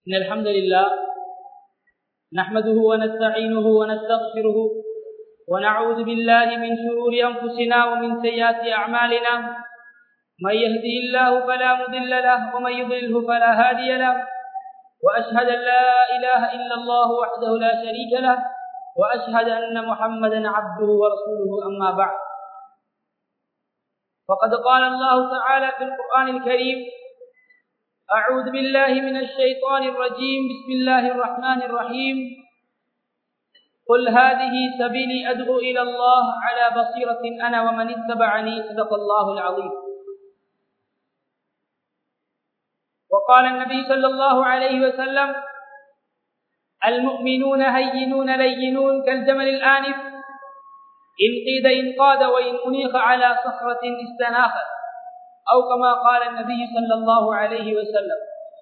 إن الحمد لله نحمده ونستعينه ونستغفره ونعوذ بالله من شرور أنفسنا ومن سيئات أعمالنا من يهده الله فلا مضل له ومن يضلله فلا هادي له وأشهد أن لا إله إلا الله وحده لا شريك له وأشهد أن محمدا عبده ورسوله أما بعد فقد قال الله تعالى في القرآن الكريم أعوذ بالله من الشيطان الرجيم بسم الله الرحمن الرحيم قل هذه سبيلي أدعو إلى الله على بصيرة أنا ومن اتبعني صدق الله العظيم وقال النبي صلى الله عليه وسلم المؤمنون هينون لينون كالجمل الآنف إن قيد إنقاد وإن أنيخ على صخرة استناخت أو كما قال النبي صلى الله عليه وسلم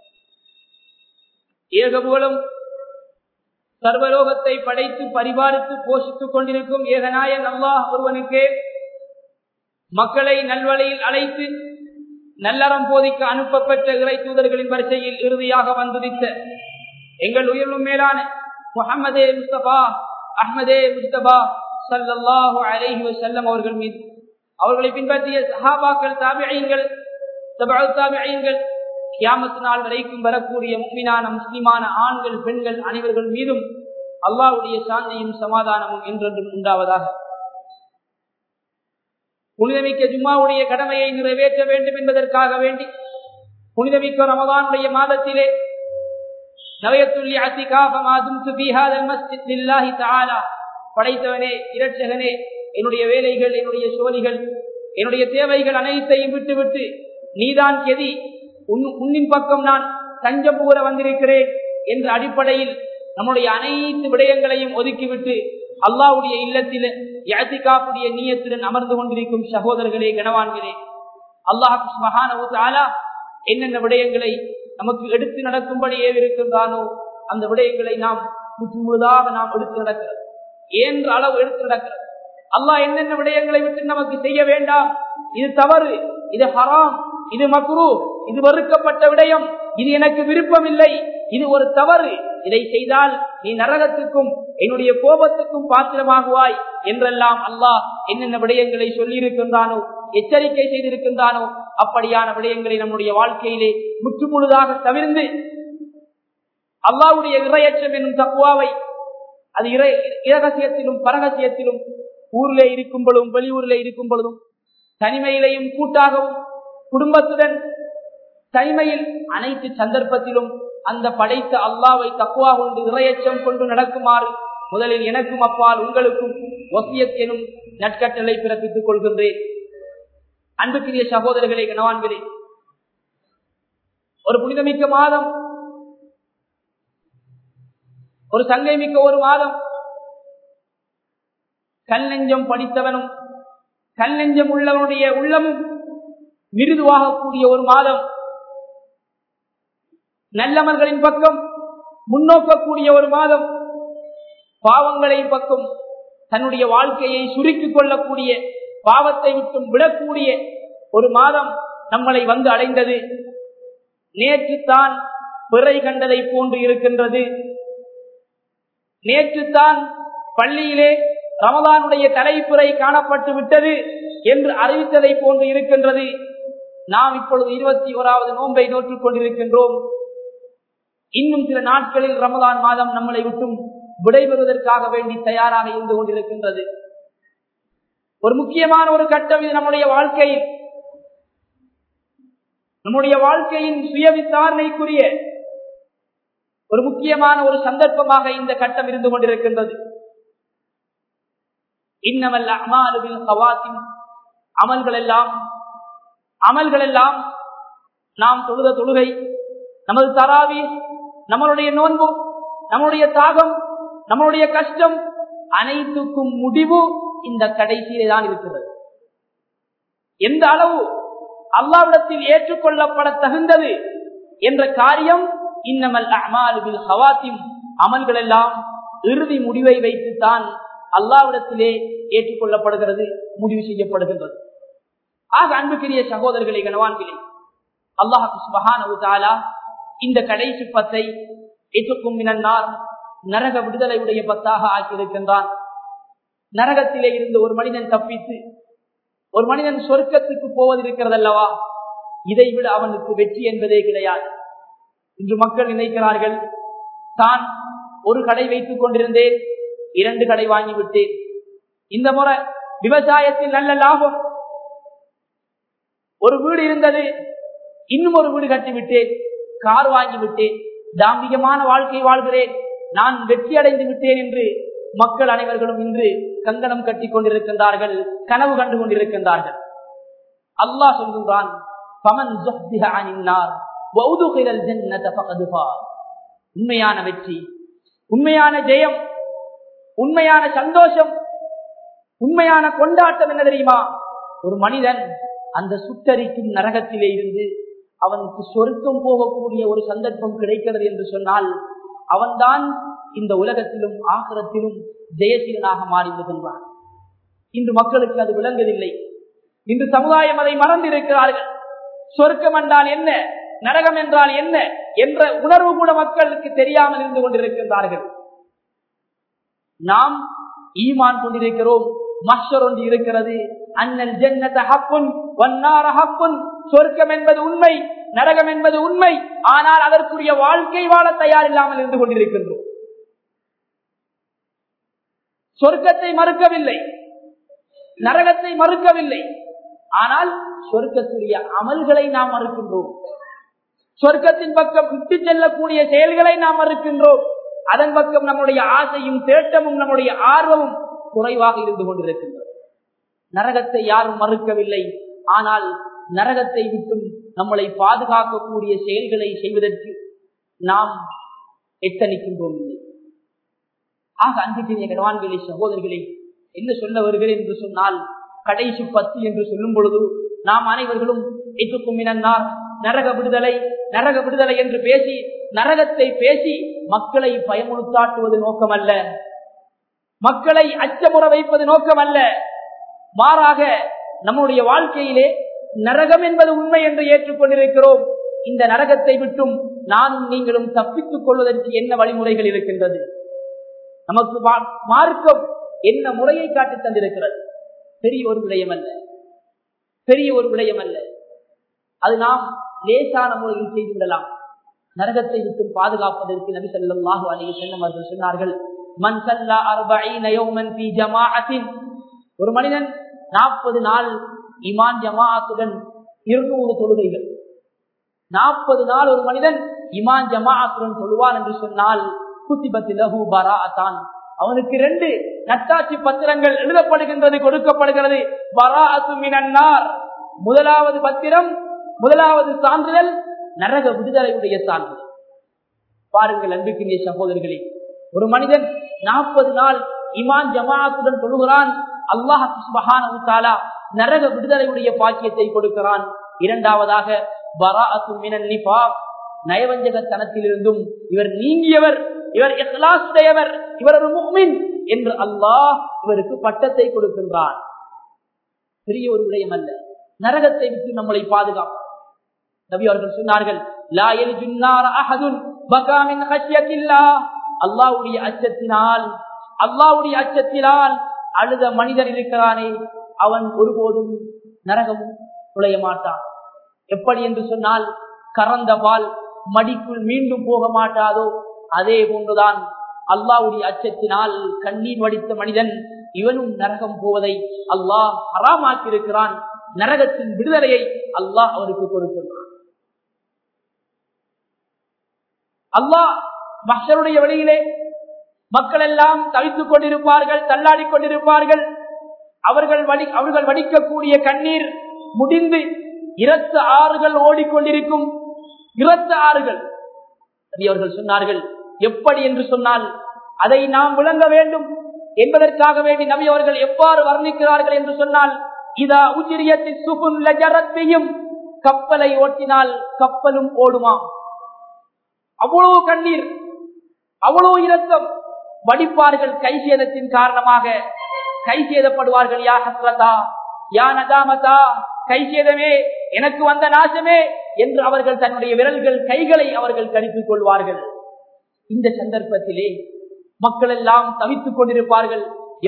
ஏகபோலம் சர்வலோகத்தை படைத்து பரிபாலித்து போஷித்துக் கொண்டிருக்கும் ஏகநாயன் அல்லாஹ் ஒருவனுக்கே மக்களை நல்வழியில் அழைத்து நல்லறம் போதிக்க அனுப்பப்பட்ட இறை தூதர்களின் வரிசையில் இறுதியாக வந்துதித்த எங்கள் உயிரிலும் மேலான முகமதே முஸ்தபா அஹ்மதே முஸ்தபா சல்லாஹு அலைஹி வசல்லம் அவர்கள் மீது அவர்களை பின்பற்றிய சஹாபாக்கள் தாபியங்கள் தாபியங்கள் கியாமத்து நாள் வரைக்கும் வரக்கூடிய முக்மினான முஸ்லிமான ஆண்கள் பெண்கள் அனைவர்கள் மீதும் அல்லாவுடைய சாந்தியும் சமாதானமும் என்றென்றும் உண்டாவதாக புனிதமிக்க ஜும்மாவுடைய கடமையை நிறைவேற்ற வேண்டும் என்பதற்காக வேண்டி புனிதமிக்க ரமதானுடைய மாதத்திலே நவயத்துள்ளி அசிகாபமாதும் சுபிஹாதல் மஸ்ஜித் லில்லாஹி தஆலா படைத்தவனே இரட்சகனே என்னுடைய வேலைகள் என்னுடைய சோழிகள் என்னுடைய தேவைகள் அனைத்தையும் விட்டுவிட்டு நீதான் கெதி உன்னின் பக்கம் நான் தஞ்சம் புகர வந்திருக்கிறேன் என்ற அடிப்படையில் நம்முடைய அனைத்து விடயங்களையும் ஒதுக்கிவிட்டு அல்லாவுடைய இல்லத்தில் யாத்திகாப்புடைய நீயத்துடன் அமர்ந்து கொண்டிருக்கும் சகோதரர்களே கனவான்களே அல்லாஹ் மகானவுத்தாலா என்னென்ன விடயங்களை நமக்கு எடுத்து நடக்கும்படி ஏவிருக்கின்றானோ அந்த விடயங்களை நாம் முற்று முழுதாக நாம் எடுத்து நடக்கிறது ஏன்ற அளவு எடுத்து நடக்கிறது அல்லாஹ் என்னென்ன விடயங்களை விட்டு நமக்கு செய்ய வேண்டாம் இது தவறு இது ஹராம் இது மக்ரு இது வெறுக்கப்பட்ட விடயம் இது எனக்கு விருப்பம் இல்லை இது ஒரு தவறு இதை செய்தால் நீ நரகத்துக்கும் என்னுடைய கோபத்துக்கும் பாத்திரமாகுவாய் என்றெல்லாம் அல்லாஹ் என்னென்ன விடயங்களை சொல்லி இருக்கின்றானோ எச்சரிக்கை செய்திருக்கின்றானோ அப்படியான விடயங்களை நம்முடைய வாழ்க்கையிலே முற்றுமுழுதாக தவிர்ந்து அல்லாவுடைய இறையச்சம் என்னும் தக்குவாவை அது இறை இரகசியத்திலும் பரகசியத்திலும் ஊரிலே இருக்கும் பொழுதும் வெளியூரிலே இருக்கும் பொழுதும் தனிமையிலையும் கூட்டாகவும் குடும்பத்துடன் தனிமையில் அனைத்து சந்தர்ப்பத்திலும் அந்த படைத்த அல்லாவை தக்குவா கொண்டு இறையச்சம் கொண்டு நடக்குமாறு முதலில் எனக்கும் அப்பால் உங்களுக்கும் ஒசியத் எனும் நட்கட்டளை பிறப்பித்துக் கொள்கின்றேன் அன்புக்குரிய சகோதரர்களே கணவான்களே ஒரு புனிதமிக்க மாதம் ஒரு சங்கை மிக்க ஒரு மாதம் கல் நெஞ்சம் படித்தவனும் கல் நெஞ்சம் உள்ளவனுடைய உள்ளமும் மிருதுவாகக்கூடிய ஒரு மாதம் நல்லவர்களின் பக்கம் முன்னோக்கக்கூடிய ஒரு மாதம் பாவங்களின் பக்கம் தன்னுடைய வாழ்க்கையை சுருக்கிக் கொள்ளக்கூடிய பாவத்தை விட்டும் விடக்கூடிய ஒரு மாதம் நம்மளை வந்து அடைந்தது நேற்று தான் பிறை கண்டதை போன்று இருக்கின்றது நேற்று தான் பள்ளியிலே ரமதானுடைய தலைப்புறை காணப்பட்டு விட்டது என்று அறிவித்ததை போன்று இருக்கின்றது நாம் இப்பொழுது இருபத்தி ஓராவது நோன்பை நோற்றுக் கொண்டிருக்கின்றோம் இன்னும் சில நாட்களில் ரமதான் மாதம் நம்மளை விட்டும் விடைபெறுவதற்காக வேண்டி தயாராக இருந்து கொண்டிருக்கின்றது ஒரு முக்கியமான ஒரு கட்டம் இது நம்முடைய வாழ்க்கையில் நம்முடைய வாழ்க்கையின் சுய விசாரணைக்குரிய ஒரு முக்கியமான ஒரு சந்தர்ப்பமாக இந்த கட்டம் இருந்து கொண்டிருக்கின்றது இன்னமல் அமாலுவில் கவாத்தின் அமல்கள் எல்லாம் அமல்கள் எல்லாம் நாம் தொழுத தொழுகை நமது தராவி நம்மளுடைய நோன்பு நம்முடைய தாகம் நம்மளுடைய கஷ்டம் அனைத்துக்கும் முடிவு இந்த கடைசியிலே தான் இருக்கிறது எந்த அளவு அல்லாவிடத்தில் ஏற்றுக்கொள்ளப்பட தகுந்தது என்ற காரியம் இன்னமல் அமாலுவில் ஹவாத்தின் அமல்கள் எல்லாம் இறுதி முடிவை வைத்துத்தான் அல்லாவிடத்திலே ஏற்றுக்கொள்ளப்படுகிறது முடிவு செய்யப்படுகின்றது ஆக அன்புக்குரிய சகோதரர்களை கனவான்களே அல்லாஹு சுபஹானஹு தஆலா இந்த கடைசி பத்தை எத்துக்கும் மினன்னார் நரக விடுதலையுடைய பத்தாக ஆக்கியிருக்கின்றான் நரகத்திலே இருந்து ஒரு மனிதன் தப்பித்து ஒரு மனிதன் சொர்க்கத்துக்கு போவது இருக்கிறது அல்லவா இதை விட அவனுக்கு வெற்றி என்பதே கிடையாது இன்று மக்கள் நினைக்கிறார்கள் தான் ஒரு கடை வைத்துக் கொண்டிருந்தேன் இரண்டு கடை வாங்கிவிட்டேன் இந்த முறை விவசாயத்தில் நல்ல லாபம் ஒரு வீடு இருந்தது இன்னும் ஒரு வீடு கட்டிவிட்டேன் கார் வாங்கிவிட்டேன் தாம்பிகமான வாழ்க்கை வாழ்கிறேன் நான் வெற்றி அடைந்து விட்டேன் என்று மக்கள் அனைவர்களும் இன்று கங்கணம் கட்டி கொண்டிருக்கின்றார்கள் கனவு கண்டு கொண்டிருக்கின்றார்கள் அல்லாஹ் சொல்கின்றான் உண்மையான வெற்றி உண்மையான ஜெயம் உண்மையான சந்தோஷம் உண்மையான கொண்டாட்டம் என்ன தெரியுமா ஒரு மனிதன் அந்த சுட்டரிக்கும் நரகத்திலே இருந்து அவனுக்கு சொருக்கம் போகக்கூடிய ஒரு சந்தர்ப்பம் கிடைக்கிறது என்று சொன்னால் அவன்தான் இந்த உலகத்திலும் ஆகரத்திலும் ஜெயசீலனாக மாறிவிடுகின்றான் இன்று மக்களுக்கு அது விளங்குவதில்லை இன்று சமுதாயம் அதை மறந்திருக்கிறார்கள் சொர்க்கம் என்றால் என்ன நரகம் என்றால் என்ன என்ற உணர்வு கூட மக்களுக்கு தெரியாமல் இருந்து கொண்டிருக்கின்றார்கள் நாம் ஈமான் கொண்டிருக்கிறோம் மஷர் ஒன்று இருக்கிறது அண்ணல் ஜன்னத ஹப்புன் வன்னார ஹப்புன் சொர்க்கம் என்பது உண்மை நரகம் என்பது உண்மை ஆனால் அதற்குரிய வாழ்க்கை வாழ தயார் இல்லாமல் இருந்து கொண்டிருக்கின்றோம் சொர்க்கத்தை மறுக்கவில்லை நரகத்தை மறுக்கவில்லை ஆனால் சொர்க்கத்துடைய அமல்களை நாம் மறுக்கின்றோம் சொர்க்கத்தின் பக்கம் விட்டு செல்லக்கூடிய செயல்களை நாம் மறுக்கின்றோம் அதன் பக்கம் நம்முடைய ஆசையும் தேட்டமும் நம்முடைய ஆர்வமும் குறைவாக இருந்து கொண்டிருக்கின்றது நரகத்தை யாரும் மறுக்கவில்லை ஆனால் நரகத்தை விட்டும் நம்மளை பாதுகாக்கக்கூடிய செயல்களை செய்வதற்கு நாம் எத்தனிக்கின்றோம் இல்லை ஆக அன்புக்குரிய கணவான்களே சகோதரர்களே என்ன சொல்ல வருகிறேன் என்று சொன்னால் கடைசி பத்து என்று சொல்லும் பொழுது நாம் அனைவர்களும் எட்டுக்கும் இனந்தார் நரக விடுதலை நரக விடுதலை என்று பேசி நரகத்தை பேசி மக்களை பயமுறுத்தாட்டுவது நோக்கமல்ல மக்களை அச்சமுற வைப்பது நோக்கமல்ல மாறாக நம்முடைய வாழ்க்கையிலே நரகம் என்பது உண்மை என்று ஏற்றுக்கொண்டிருக்கிறோம் இந்த நரகத்தை விட்டும் நானும் நீங்களும் தப்பித்துக் கொள்வதற்கு என்ன வழிமுறைகள் இருக்கின்றது நமக்கு மார்க்கம் என்ன முறையை காட்டி தந்திருக்கிறது பெரிய ஒரு விடயம் அல்ல பெரிய ஒரு விடயம் அல்ல அது நாம் லேசான முறையில் செய்து விடலாம் நரகத்தை விட்டு பாதுகாப்பதற்கு நபி ஸல்லல்லாஹு அலைஹி வஸல்லம் அவர்கள் சொன்னார்கள் மன் ஸல்லா 40 யௌமன் ஃபீ ஜமாஅத்தின் ஒரு மனிதன் 40 நாள் ஈமான் ஜமாஅத்துடன் 200 தொழுகைகள் 40 நாள் ஒரு மனிதன் ஈமான் ஜமாஅத்துடன் தொழுவான் என்று சொன்னால் குத்திபத்தி லஹு பராஅத்தான் அவனுக்கு ரெண்டு நட்டாட்சி பத்திரங்கள் எழுதப்படுகின்றது கொடுக்கப்படுகிறது பராஅத்து மினன்னார் முதலாவது பத்திரம் முதலாவது சான்றிதழ் நரக விடுதலையுடைய சான்றிதழ் பாருங்கள் அன்புக்கினிய சகோதரர்களே ஒரு மனிதன் நாற்பது நாள் இமான் ஜமாத்துடன் தொழுகிறான் அல்லாஹ் சுபஹானா நரக விடுதலையுடைய பாக்கியத்தை கொடுக்கிறான் இரண்டாவதாக பராஅத்து மினன் நிபா நயவஞ்சகத்தனத்திலிருந்தும் இவர் நீங்கியவர் இவர் இஹ்லாசுடையவர் இவர் ஒரு முக்மின் என்று அல்லாஹ் இவருக்கு பட்டத்தை கொடுக்கின்றான் பெரிய ஒரு விடயம் அல்ல நரகத்தை விட்டு நம்மளை பாதுகாப்பார் நபி அவர்கள் சொன்னார்கள் லா எல்ஜுன்னார் அஹதுன் பகாமின் ஹஷ்யத்தில்லா அல்லாஹ்வுடைய அச்சத்தினால் அல்லாஹ்வுடைய அச்சத்தினால் அழுத மனிதர் இருக்கிறானே அவன் ஒருபோதும் நரகம் நுழைய மாட்டான் எப்படி என்று சொன்னால் கறந்த பால் மடிக்குள் மீண்டும் போக மாட்டாதோ அதே போன்றுதான் அல்லாவுடைய அச்சத்தினால் கண்ணீர் வடித்த மனிதன் இவனும் நரகம் போவதை அல்லாஹ் ஹராமாக்கி இருக்கிறான் நரகத்தின் விடுதலையை அல்லாஹ் அவருக்கு கொடுக்கிறான் அல்லாஹ் மஷருடைய வழியிலே மக்கள் எல்லாம் தவித்துக் கொண்டிருப்பார்கள் தள்ளாடி கொண்டிருப்பார்கள் அவர்கள் வடி அவர்கள் வடிக்கக்கூடிய கண்ணீர் முடிந்து இரத்த ஆறுகள் ஓடிக்கொண்டிருக்கும் இரத்த ஆறுகள் அவர்கள் சொன்னார்கள் எப்படி என்று சொன்னால் அதை நாம் விளங்க வேண்டும் என்பதற்காக வேண்டி நபி அவர்கள் எவ்வாறு வர்ணிக்கிறார்கள் என்று சொன்னால் இதா உச்சிரியத்தில் சுகுன் லஜரத்தையும் கப்பலை ஓட்டினால் கப்பலும் ஓடுமா அவ்வளவு கண்ணீர் அவ்வளவு இரத்தம் வடிப்பார்கள் கை சேதத்தின் காரணமாக கை சேதப்படுவார்கள் யா ஹஸ்ரதா யா நதாமதா கை சேதமே எனக்கு வந்த நாசமே என்று அவர்கள் தன்னுடைய விரல்கள் கைகளை அவர்கள் கடித்துக் கொள்வார்கள் இந்த சந்தர்ப்பத்திலே மக்கள் எல்லாம் தவித்துக் கொண்டிருப்பார்கள்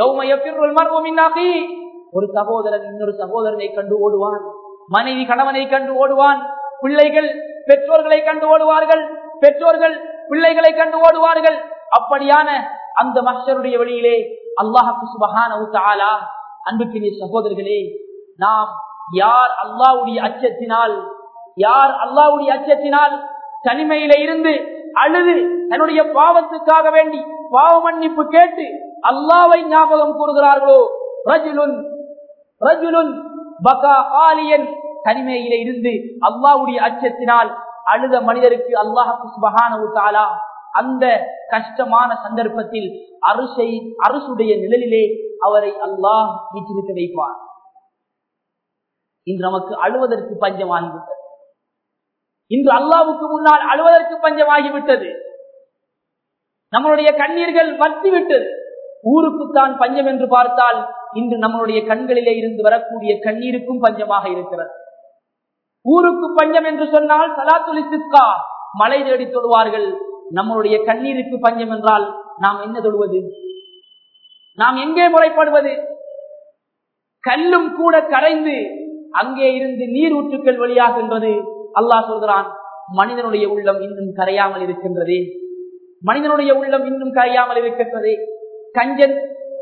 ஒரு சகோதரன் இன்னொரு சகோதரனை கண்டு ஓடுவான் மனைவி கணவனை கண்டு ஓடுவான் பிள்ளைகள் பெற்றோர்களை கண்டு ஓடுவார்கள் பெற்றோர்கள் பிள்ளைகளை கண்டு ஓடுவார்கள் அப்படியான அந்த மஷருடைய வழியிலே அல்லாஹு சுபகான அன்புக்கினிய சகோதரர்களே நாம் யார் அல்லாவுடைய அச்சத்தினால் யார் அல்லாவுடைய அச்சத்தினால் தனிமையில இருந்து அழுது தன்னுடைய பாவத்துக்காக வேண்டி பாவ மன்னிப்பு கேட்டு அல்லாவை ஞாபகம் கூறுகிறார்களோ ரஜுலுன் ரஜுலுன் பகா ஆலியன் தனிமையில இருந்து அல்லாவுடைய அச்சத்தினால் அழுத மனிதருக்கு அல்லாஹு சுபகானு தாலா அந்த கஷ்டமான சந்தர்ப்பத்தில் அரசை அரசுடைய நிழலிலே அவரை அல்லாஹ் வீட்டிருக்க வைப்பார் இன்று நமக்கு அழுவதற்கு பஞ்சமாகிவிட்டது இன்று அல்லாவுக்கு முன்னால் அழுவதற்கு பஞ்சமாகிவிட்டது நம்மளுடைய கண்ணீர்கள் வத்திவிட்டது ஊருக்குத்தான் பஞ்சம் என்று பார்த்தால் இன்று நம்மளுடைய கண்களிலே இருந்து வரக்கூடிய கண்ணீருக்கும் பஞ்சமாக இருக்கிறது ஊருக்கு பஞ்சம் என்று சொன்னால் சலாத்துலி சிஸ்கா மலை தேடி தொழுவார்கள் நம்மளுடைய கண்ணீருக்கு பஞ்சம் என்றால் நாம் என்ன தொழுவது நாம் எங்கே முறைப்படுவது கல்லும் கூட கரைந்து அங்கே இருந்து நீர் ஊற்றுக்கள் வழியாகின்றது அல்லாஹ் சொல்கிறான் மனிதனுடைய உள்ளம் இன்னும் கரையாமல் இருக்கின்றது மனிதனுடைய உள்ளம் இன்னும் கரையாமல் இருக்கின்றது கஞ்சன்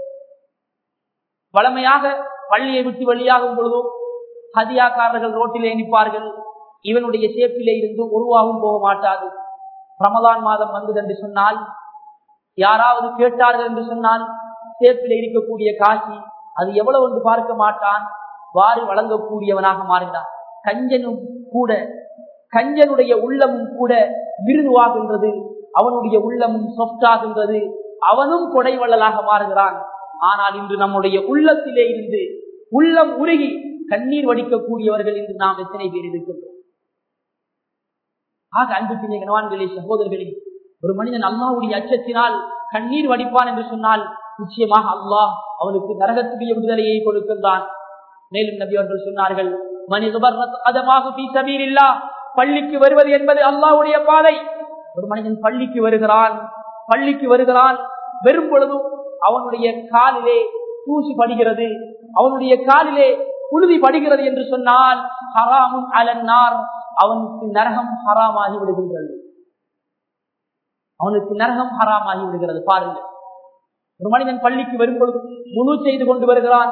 வளமையாக பள்ளியை விட்டு வெளியாகும் பொழுதோ ஹதியாக்காரர்கள் ரோட்டிலே நிற்பார்கள் இவனுடைய சேப்பிலே இருந்து உருவாகவும் போக மாட்டாது ரமதான் மாதம் வந்தது என்று சொன்னால் யாராவது கேட்டார்கள் என்று சொன்னால் சேப்பிலே இருக்கக்கூடிய காசி அது எவ்வளவு என்று பார்க்க மாட்டான் வாரி வழங்கக்கூடியவனாக மாறுகிறான் கஞ்சனும் கூட கஞ்சனுடைய உள்ளமும் கூட விருதுவாகின்றது அவனுடைய உள்ளமும் சொஃப்டாகின்றது அவனும் கொடை வள்ளலாக மாறுகிறான் ஆனால் இன்று நம்முடைய உள்ளத்திலே இருந்து உள்ளம் உருகி கண்ணீர் வடிக்கக்கூடியவர்கள் என்று நாம் எத்தனை பேர் இருக்கின்றோம் ஆக அன்புக்கிய கணவான்களே சகோதரர்களே ஒரு மனிதன் அல்லாவுடைய அச்சத்தினால் கண்ணீர் வடிப்பான் என்று சொன்னால் நிச்சயமாக அல்லாஹ் அவனுக்கு நரகத்துடைய விடுதலையை கொடுக்கின்றான் மேலும் நபி அவர்கள் சொன்னார்கள் மனித பள்ளிக்கு வருவது என்பது அல்லாவுடைய பாதை ஒரு மனிதன் பள்ளிக்கு வருகிறான் பள்ளிக்கு வருகிறான் வெறும் பொழுதும் அவனுடைய காலிலே தூசி படுகிறது அவனுடைய காலிலே புழுதி படுகிறது என்று சொன்னால் ஹராமும் அலன்னார் அவனுக்கு நரகம் ஹராமாகி விடுகின்றது அவனுக்கு நரகம் ஹராமாகி விடுகிறது பாருங்கள் ஒரு மனிதன் பள்ளிக்கு வரும் பொழுது முழு செய்து கொண்டு வருகிறான்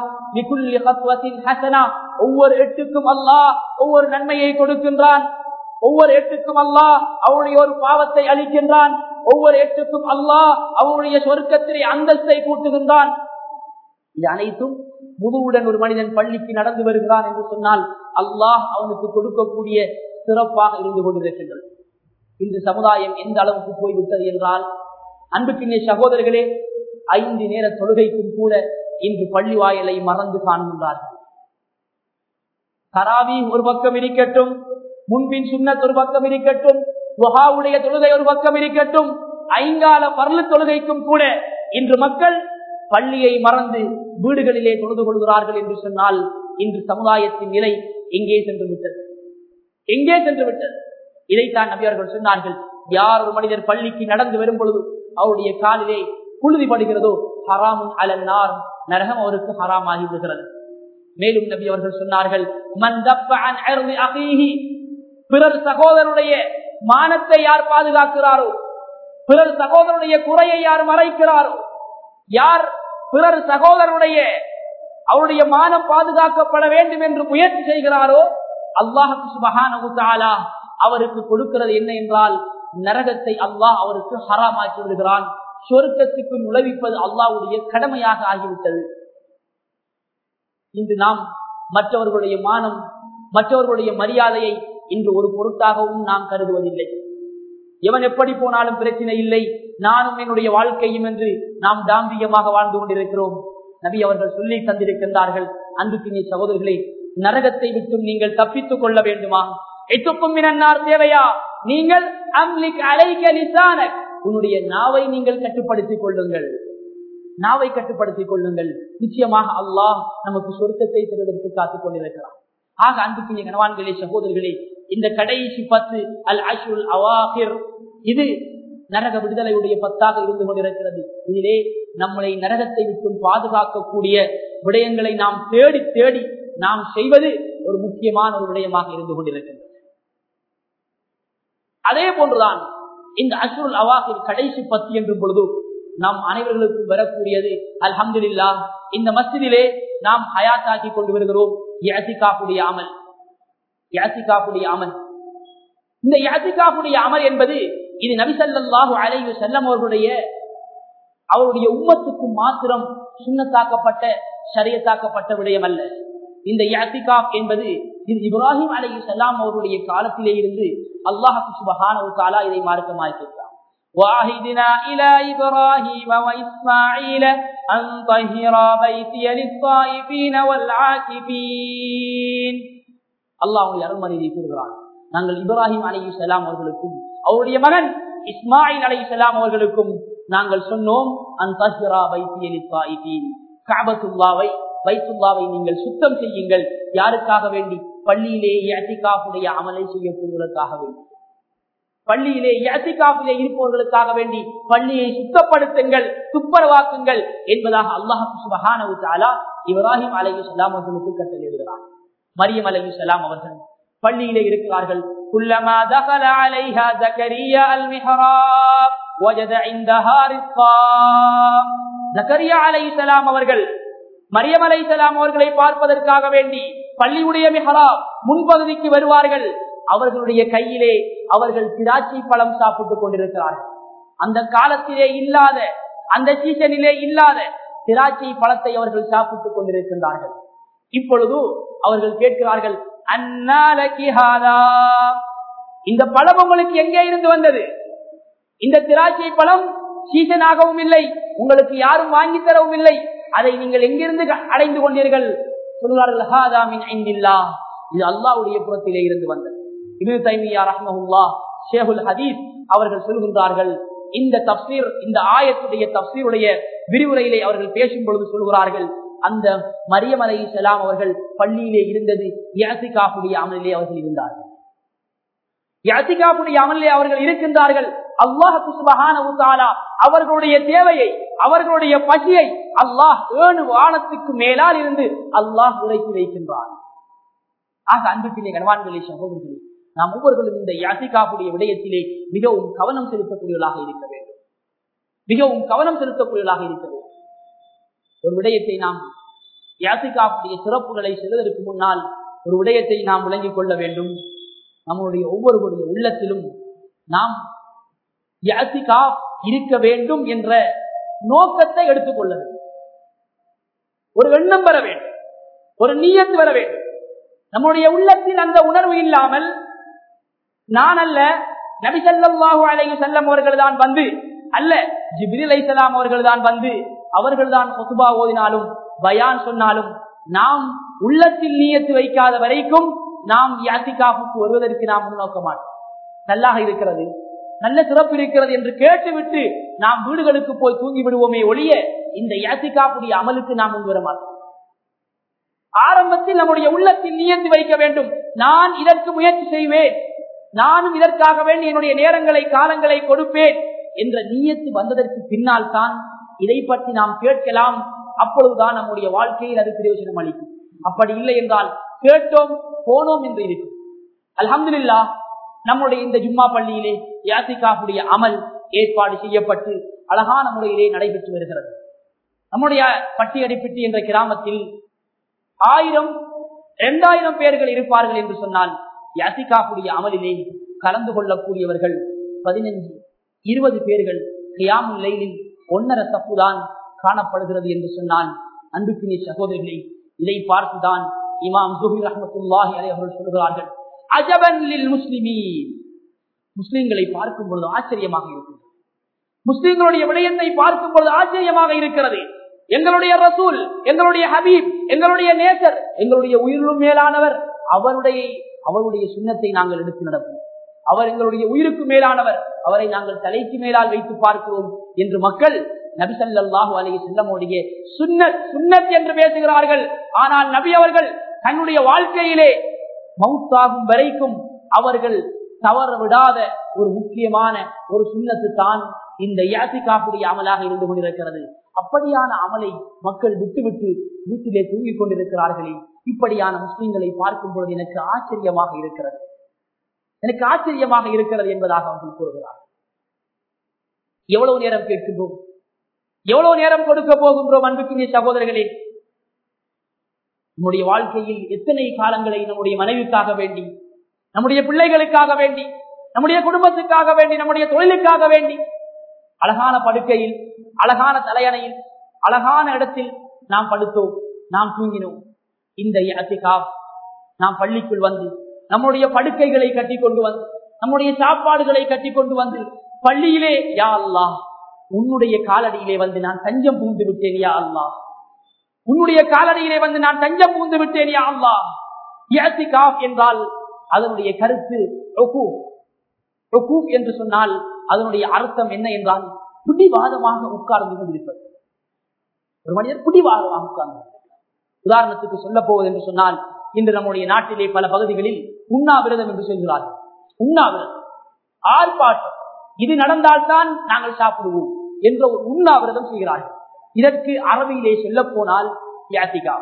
ஒவ்வொரு எட்டுக்கும் அல்லாஹ் ஒவ்வொரு நன்மையை கொடுக்கின்றான் ஒவ்வொரு எட்டுக்கும் அல்லாஹ் அவனுடைய ஒரு பாவத்தை அளிக்கின்றான் ஒவ்வொரு எட்டுக்கும் அல்லாஹ் அவனுடைய சொர்க்கத்திலே அந்தஸ்தை கூட்டுகின்றான் இது அனைத்தும் முதுவுடன் ஒரு மனிதன் பள்ளிக்கு நடந்து வருகிறான் என்று சொன்னால் அல்லாஹ் அவனுக்கு கொடுக்கக்கூடிய சிறப்பாக இருந்து கொண்டிருக்கின்றது இன்று சமுதாயம் எந்த அளவுக்கு போய்விட்டது என்றால் அன்புக்கினிய சகோதரர்களே ஐந்து நேர தொழுகைக்கும் கூட இன்று பள்ளி வாயலை மறந்து காண்கின்றார்கள் தராவி ஒரு பக்கம் இருக்கட்டும் முன்பின் சுண்ணத் ஒரு பக்கம் இருக்கட்டும் துஹாவுடைய தொழுகை ஒரு பக்கம் இருக்கட்டும் ஐங்கால பரல தொழுகைக்கும் கூட இன்று மக்கள் பள்ளியை மறந்து வீடுகளிலே தொழுது கொள்கிறார்கள் என்று சொன்னால் இன்று சமுதாயத்தின் நிலை எங்கே சென்று விட்டது எங்கே சென்று விட்டது இதைத்தான் நபியர்கள் சொன்னார்கள் யார் ஒரு மனிதர் பள்ளிக்கு நடந்து வரும் பொழுது அவருடைய காலிலே புழுதி படுகிறதோ ஹராமுன் அலன்னார் நரகம் அவருக்கு ஹராம் ஆகி விடுகிறது மேலும் நபி அவர்கள் சொன்னார்கள் பிறர் சகோதரனுடைய மானத்தை யார் பாதுகாக்கிறாரோ பிறர் சகோதரனுடைய குறையை யார் மறைக்கிறாரோ யார் பிறர் சகோதரனுடைய அவருடைய மானம் பாதுகாக்கப்பட வேண்டும் என்று முயற்சி செய்கிறாரோ அல்லாஹு சுபஹான அவருக்கு கொடுக்கிறது என்ன என்றால் நரகத்தை அல்லாஹ் அவருக்கு ஹராமாக்கி விடுகிறான் சொருக்கத்துக்கு நுழைவிப்பது அல்லாவுடைய கடமையாக ஆகிவிட்டது இன்று நாம் மற்றவர்களுடைய மானம் மற்றவர்களுடைய மரியாதையை இன்று ஒரு பொருட்டாகவும் நாம் கருதுவதில்லை எவன் எப்படி போனாலும் பிரச்சனை இல்லை நானும் என்னுடைய வாழ்க்கையும் என்று நாம் தாம்பியமாக வாழ்ந்து கொண்டிருக்கிறோம் நபி அவர்கள் சொல்லி தந்திருக்கின்றார்கள் அன்புக்கினிய சகோதரர்களே நரகத்தை விட்டும் நீங்கள் தப்பித்துக் கொள்ள வேண்டுமா எட்டுக்கும் மினன்னார் தேவையா நீங்கள் அம்லிக் அலைக லிசானக் உன்னுடைய நாவை நீங்கள் கட்டுப்படுத்திக் கொள்ளுங்கள் நாவை கட்டுப்படுத்திக் கொள்ளுங்கள் நிச்சயமாக அல்லாஹ் நமக்கு சொருக்கத்தை தருவதற்கு காத்துக் கொண்டிருக்கிறான் ஆக அன்புக்கு கணவான்களே சகோதரர்களே இந்த கடைசி பத்து அல் அஷுல் அவாஹிர் இது நரக விடுதலையுடைய பத்தாக இருந்து கொண்டிருக்கிறது இதிலே நம்மளை நரகத்தை விட்டும் பாதுகாக்கக்கூடிய விடயங்களை நாம் தேடி தேடி நாம் செய்வது ஒரு முக்கியமான ஒரு விடயமாக இருந்து கொண்டிருக்கிறது அதே போன்றுதான் இந்த அசுருல் அவாஹிர் கடைசி பத்து என்று பொழுது நாம் அனைவர்களுக்கும் வரக்கூடியது அல்ஹம்துலில்லா இந்த மஸ்ஜிதிலே நாம் ஹயாத்தாக்கி கொண்டு வருகிறோம் யாசிகாப்புடைய அமல் யாசிகாப்புடைய அமல் இந்த யாசிகாப்புடைய அமல் என்பது இது நபிசல்லாஹு அலைவு செல்லம் அவர்களுடைய அவருடைய உம்மத்துக்கு மாத்திரம் சுண்ணத்தாக்கப்பட்ட சரியத்தாக்கப்பட்ட விடயம் அல்ல இந்த யாசிகாப் என்பது இது இப்ராஹிம் அலை செல்லாம் அவருடைய காலத்திலே இருந்து அல்லாஹு சுபஹான தாலா இதை மார்க்கமாயிருக்கிறார் وعهدنا إلى إبراهيم وإسماعيل أن طهر بيتي للطائفين والعاكفين அல்லாஹுடைய அருள்மறையை கூறுகிறான் நாங்கள் இப்ராஹிம் அலி சலாம் அவர்களுக்கும் அவருடைய மகன் இஸ்மாயில் அலி சலாம் அவர்களுக்கும் நாங்கள் சொன்னோம் அந்த காபத்துல்லாவை வைத்துல்லாவை நீங்கள் சுத்தம் செய்யுங்கள் யாருக்காக வேண்டி பள்ளியிலே ஏத்திகாப்புடைய அமலை செய்யக்கூடியவர்களுக்காக வேண்டி பள்ளியிலே ஏத்திகாப்பிலே இருப்பவர்களுக்காக வேண்டி பள்ளியை சுத்தப்படுத்துங்கள் துப்பரவாக்குங்கள் என்பதாக அல்லாஹு சுபஹானவு தாலா இப்ராஹிம் அலையு சலாம் அவர்களுக்கு கட்டளையிடுகிறார் மரியம் அலையு சலாம் அவர்கள் பள்ளியிலே இருக்கிறார்கள் كلما دخل عليها زكريا المحراب وجد عندها رزقا زكريا عليه السلام அவர்கள் மரியம் அலை சலாம் அவர்களை பார்ப்பதற்காக வேண்டி பள்ளியுடைய மிஹராப் முன்பகுதிக்கு வருவார்கள் அவர்களுடைய கையிலே அவர்கள் திராட்சை பழம் சாப்பிட்டுக் கொண்டிருக்கிறார்கள் அந்த காலத்திலே இல்லாத அந்த சீசனிலே இல்லாத திராட்சை பழத்தை அவர்கள் சாப்பிட்டுக் கொண்டிருக்கின்றார்கள் இப்பொழுது அவர்கள் கேட்கிறார்கள் இந்த பழம் உங்களுக்கு எங்கே இருந்து வந்தது இந்த திராட்சை பழம் சீசனாகவும் இல்லை உங்களுக்கு யாரும் வாங்கி தரவும் இல்லை அதை நீங்கள் எங்கிருந்து அடைந்து கொண்டீர்கள் சொல்கிறார்கள் இது அல்லாவுடைய புறத்திலே இருந்து வந்தது இது தைமியா ரஹ்மஹுல்லா ஷேகுல் ஹதீஸ் அவர்கள் சொல்கின்றார்கள் இந்த தப்சீர் இந்த ஆயத்துடைய தப்சீருடைய விரிவுரையிலே அவர்கள் பேசும் பொழுது சொல்கிறார்கள் அந்த மரியம் அலை செலாம் அவர்கள் பள்ளியிலே இருந்தது யாசிகாப்புடைய அமலிலே அவர்கள் இருந்தார்கள் யாசிகாப்புடைய அமலிலே அவர்கள் இருக்கின்றார்கள் அல்லாஹு அவர்களுடைய தேவையை அவர்களுடைய பசியை அல்லாஹ் ஏழு வானத்துக்கு மேலால் இருந்து அல்லாஹ் உரைத்து வைக்கின்றான் ஆக அன்புக்கிலே கனவான்களே சகோதரிகளே நாம் ஒவ்வொருவரும் இந்த யாசிகாப்புடைய விடயத்திலே மிகவும் கவனம் செலுத்தக்கூடியவர்களாக இருக்க வேண்டும் மிகவும் கவனம் செலுத்தக்கூடியவர்களாக இருக்க வேண்டும் ஒரு விடயத்தை நாம் யாசிகாப்புடைய சிறப்புகளை செல்வதற்கு முன்னால் ஒரு விடயத்தை நாம் விளங்கிக் கொள்ள வேண்டும் நம்முடைய ஒவ்வொருவருடைய உள்ளத்திலும் நாம் யாசிகா இருக்க வேண்டும் என்ற நோக்கத்தை எடுத்துக்கொள்ள வேண்டும் ஒரு எண்ணம் வர வேண்டும் ஒரு நீயத்து வர வேண்டும் நம்முடைய உள்ளத்தில் அந்த உணர்வு இல்லாமல் நான் அல்ல நபிசல்லாஹு அலைஹி செல்லம் அவர்கள் தான் வந்து அல்ல ஜிப்ரில் ஐசலாம் அவர்கள் தான் வந்து அவர்கள் தான் கொசுபா ஓதினாலும் பயான் சொன்னாலும் நாம் உள்ளத்தில் நீயத்து வைக்காத வரைக்கும் நாம் யாசிகாப்புக்கு வருவதற்கு நாம் முன்னோக்க மாட்டோம் நல்லாக இருக்கிறது நல்ல சிறப்பு இருக்கிறது என்று கேட்டுவிட்டு நாம் வீடுகளுக்கு போய் தூங்கி விடுவோமே ஒழிய இந்த யாசிகாப்புடைய அமலுக்கு நாம் முன் வர மாட்டோம் ஆரம்பத்தில் நம்முடைய உள்ளத்தில் நியந்து வைக்க வேண்டும் நான் இதற்கு முயற்சி செய்வேன் நானும் இதற்காக வேண்டி என்னுடைய நேரங்களை காலங்களை கொடுப்பேன் என்ற நீயத்து வந்ததற்கு பின்னால் தான் இதை பற்றி நாம் கேட்கலாம் அப்பொழுதுதான் நம்முடைய வாழ்க்கையில் அது பிரயோஜனம் அளிக்கும் அப்படி இல்லை என்றால் கேட்டோம் போனோம் என்று இருக்கும் அலமதுல்லா நம்முடைய இந்த ஜும்மா பள்ளியிலே யாசிகாவுடைய அமல் ஏற்பாடு செய்யப்பட்டு அழகான முறையிலே நடைபெற்று வருகிறது நம்முடைய பட்டியடிப்பிட்டி என்ற கிராமத்தில் ஆயிரம் இரண்டாயிரம் பேர்கள் இருப்பார்கள் என்று சொன்னால் யாசிகாவுடைய அமலிலே கலந்து கொள்ளக்கூடியவர்கள் பதினஞ்சு இருபது பேர்கள் கியாமுல் லைலில் ஒன்னர தப்புதான் காணப்படுகிறது என்று சொன்னால் அன்புக்கினி சகோதரிகளை இதை பார்த்துதான் இமாம் ஜுஹி ரஹமத்துல்லாஹி அலை அவர்கள் சொல்கிறார்கள் அஜபன் முஸ்லிமீன் முஸ்லிம்களை பார்க்கும் பொழுது ஆச்சரியமாக இருக்கிறது முஸ்லிம்களுடைய விடயத்தை பார்க்கும் பொழுது ஆச்சரியமாக இருக்கிறது எங்களுடைய ரசூல் எங்களுடைய ஹபீப் எங்களுடைய நேசர் எங்களுடைய உயிரிலும் மேலானவர் அவருடைய அவருடைய சுண்ணத்தை நாங்கள் எடுத்து நடப்போம் அவர் எங்களுடைய உயிருக்கு மேலானவர் அவரை நாங்கள் தலைக்கு மேலால் வைத்து பார்க்கிறோம் என்று மக்கள் நபிசல்லாஹு அலைய செல்லமுடைய சுன்னத் சுன்னத் என்று பேசுகிறார்கள் ஆனால் நபி அவர்கள் தன்னுடைய வாழ்க்கையிலே மவுத்தாகும் வரைக்கும் அவர்கள் தவற விடாத ஒரு முக்கியமான ஒரு சுண்ணத்து தான் இந்த யாத்திகாப்புடைய அமலாக இருந்து கொண்டிருக்கிறது அப்படியான அமலை மக்கள் விட்டுவிட்டு வீட்டிலே தூங்கிக் கொண்டிருக்கிறார்களே இப்படியான முஸ்லிம்களை பார்க்கும் பொழுது எனக்கு ஆச்சரியமாக இருக்கிறது எனக்கு ஆச்சரியமாக இருக்கிறது என்பதாக அவர்கள் கூறுகிறார் எவ்வளவு நேரம் கேட்கின்றோம் எவ்வளவு நேரம் கொடுக்க போகின்றோம் அன்புக்குரிய சகோதரர்களே நம்முடைய வாழ்க்கையில் எத்தனை காலங்களை நம்முடைய மனைவிக்காக வேண்டி நம்முடைய பிள்ளைகளுக்காக வேண்டி நம்முடைய குடும்பத்துக்காக வேண்டி நம்முடைய தொழிலுக்காக வேண்டி அழகான படுக்கையில் அழகான தலையணையில் அழகான இடத்தில் நாம் படுத்தோம் நாம் தூங்கினோம் இந்த அத்திகாப் நாம் பள்ளிக்குள் வந்து நம்முடைய படுக்கைகளை கட்டி கொண்டு வந்து நம்முடைய சாப்பாடுகளை கட்டி கொண்டு வந்து பள்ளியிலே யா அல்லா உன்னுடைய காலடியிலே வந்து நான் தஞ்சம் பூந்து விட்டேன் யா அல்லா உன்னுடைய காலடியிலே வந்து நான் தஞ்சம் பூந்து விட்டேன் யா அல்லா என்றால் அதனுடைய கருத்து என்று சொன்னால் அதனுடைய அர்த்தம் என்ன என்றால் பிடிவாதமாக உட்கார்ந்து கொண்டிருப்பது ஒரு மனிதர் பிடிவாதமாக உட்கார்ந்து உதாரணத்துக்கு சொல்ல போவது என்று சொன்னால் இன்று நம்முடைய நாட்டிலே பல பகுதிகளில் உண்ணாவிரதம் என்று சொல்கிறார்கள் உண்ணாவிரதம் ஆர்ப்பாட்டம் இது நடந்தால்தான் நாங்கள் சாப்பிடுவோம் என்ற ஒரு உண்ணாவிரதம் செய்கிறார்கள் இதற்கு அரபியிலே சொல்ல போனால் யாத்திகா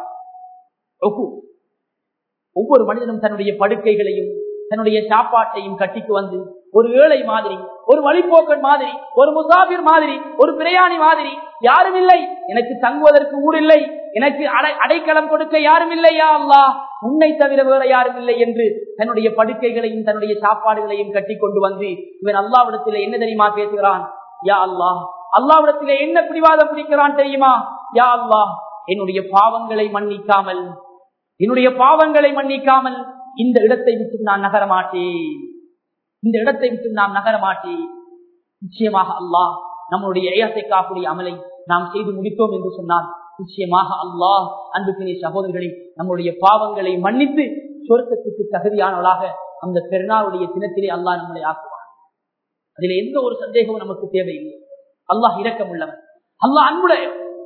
ஒவ்வொரு மனிதனும் தன்னுடைய படுக்கைகளையும் தன்னுடைய சாப்பாட்டையும் கட்டிக்கு வந்து ஒரு ஏழை மாதிரி ஒரு வழிபோக்கன் மாதிரி ஒரு முசாபிர் மாதிரி ஒரு பிரயாணி மாதிரி யாரும் இல்லை எனக்கு தங்குவதற்கு ஊர் இல்லை எனக்கு அடைக்கலம் கொடுக்க யாரும் இல்லையா அல்லா உன்னை தவிர வேற யாரும் இல்லை என்று தன்னுடைய படுக்கைகளையும் தன்னுடைய சாப்பாடுகளையும் கட்டி கொண்டு வந்து இவன் அல்லாவிடத்தில் என்ன தெரியுமா பேசுகிறான் யா அல்லா அல்லாவிடத்திலே என்ன பிடிவாதம் பிடிக்கிறான் தெரியுமா யா அல்லா என்னுடைய பாவங்களை மன்னிக்காமல் என்னுடைய பாவங்களை மன்னிக்காமல் இந்த இடத்தை விட்டு நான் நகர மாட்டேன் இந்த இடத்தை விட்டு நாம் நகர மாட்டேன் நிச்சயமாக அல்லாஹ் நம்முடைய ஏயத்தை காப்புடைய அமலை நாம் செய்து முடித்தோம் என்று சொன்னால் நிச்சயமாக அல்லாஹ் அன்புக்கினே சகோதரர்களை நம்முடைய பாவங்களை மன்னித்து சொர்க்கத்துக்கு தகுதியானவளாக அந்த பெருநாளுடைய தினத்திலே அல்லாஹ் நம்மளை ஆக்குவார் அதில் எந்த ஒரு சந்தேகமும் நமக்கு தேவையில்லை அல்லாஹ் இரக்கம் உள்ளவன் அல்லாஹ் அன்புடைய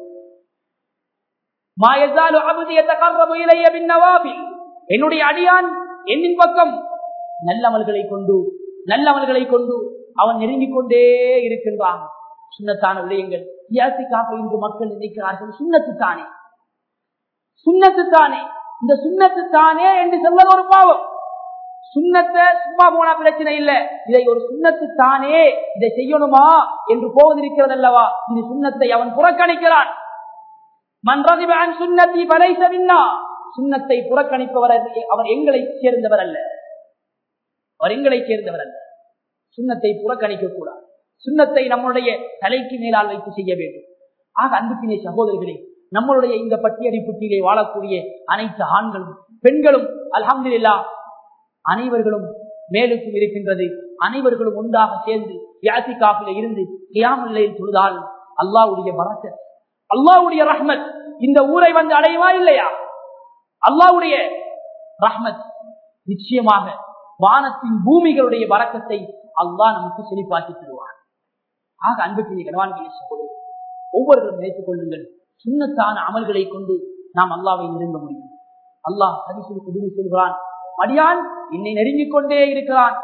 என்னுடைய அடியான் என்னின் பக்கம் நல்லமல்களை கொண்டு நல்லமல்களை கொண்டு அவன் நெருங்கிக் கொண்டே இருக்கின்றான் சுண்ணத்தான விடயங்கள் யாசிக்காக இன்று மக்கள் நினைக்கிறார்கள் சுண்ணத்து தானே சுண்ணத்து தானே இந்த சுண்ணத்து தானே என்று சொல்வது ஒரு பாவம் சுண்ணத்தை சும்மா போனா பிரச்சனை இல்ல இதை ஒரு சுண்ணத்து தானே இதை செய்யணுமா என்று போவதிருக்கிறது அல்லவா இந்த சுண்ணத்தை அவன் புறக்கணிக்கிறான் மன்றதிபான் சுண்ணத்தி பலைசவின்னா சுண்ணத்தை புறக்கணிப்பவர் அவர் எங்களை சேர்ந்தவர் அல்ல அவர் எங்களை சேர்ந்தவர் அல்ல சுண்ணத்தை புறக்கணிக்க கூடாது சுண்ணத்தை நம்முடைய தலைக்கு மேலால் வைத்து செய்ய வேண்டும் ஆக அன்புக்கினை சகோதரர்களே நம்மளுடைய இந்த பட்டியடிப்புட்டியிலே வாழக்கூடிய அனைத்து ஆண்களும் பெண்களும் அல்ஹம்துலில்லா அனைவர்களும் மேலுக்கும் இருக்கின்றது அனைவர்களும் ஒன்றாக சேர்ந்து யாசிகாப்பில இருந்து கியாமுல்லையில் தொழுதால் அல்லாவுடைய வரக்கத் அல்லாவுடைய ரஹ்மத் இந்த ஊரை வந்து அடையுமா இல்லையா அல்லாவுடைய ரஹ்மத் நிச்சயமாக வானத்தின் பூமிகளுடைய வரக்கத்தை அல்லாஹ் நமக்கு செழிப்பாக்கி தருவார் ஆக அன்புக்குரிய கனவான்களை சகோதரர் ஒவ்வொருவரும் நினைத்துக் கொள்ளுங்கள் சுண்ணத்தான அமல்களை கொண்டு நாம் அல்லாவை நெருங்க முடியும் அல்லாஹ் ஹரிசில் குடிமை செல்கிறான் மடியான் என்னை நெருங்கிக் கொண்டே இருக்கிறான்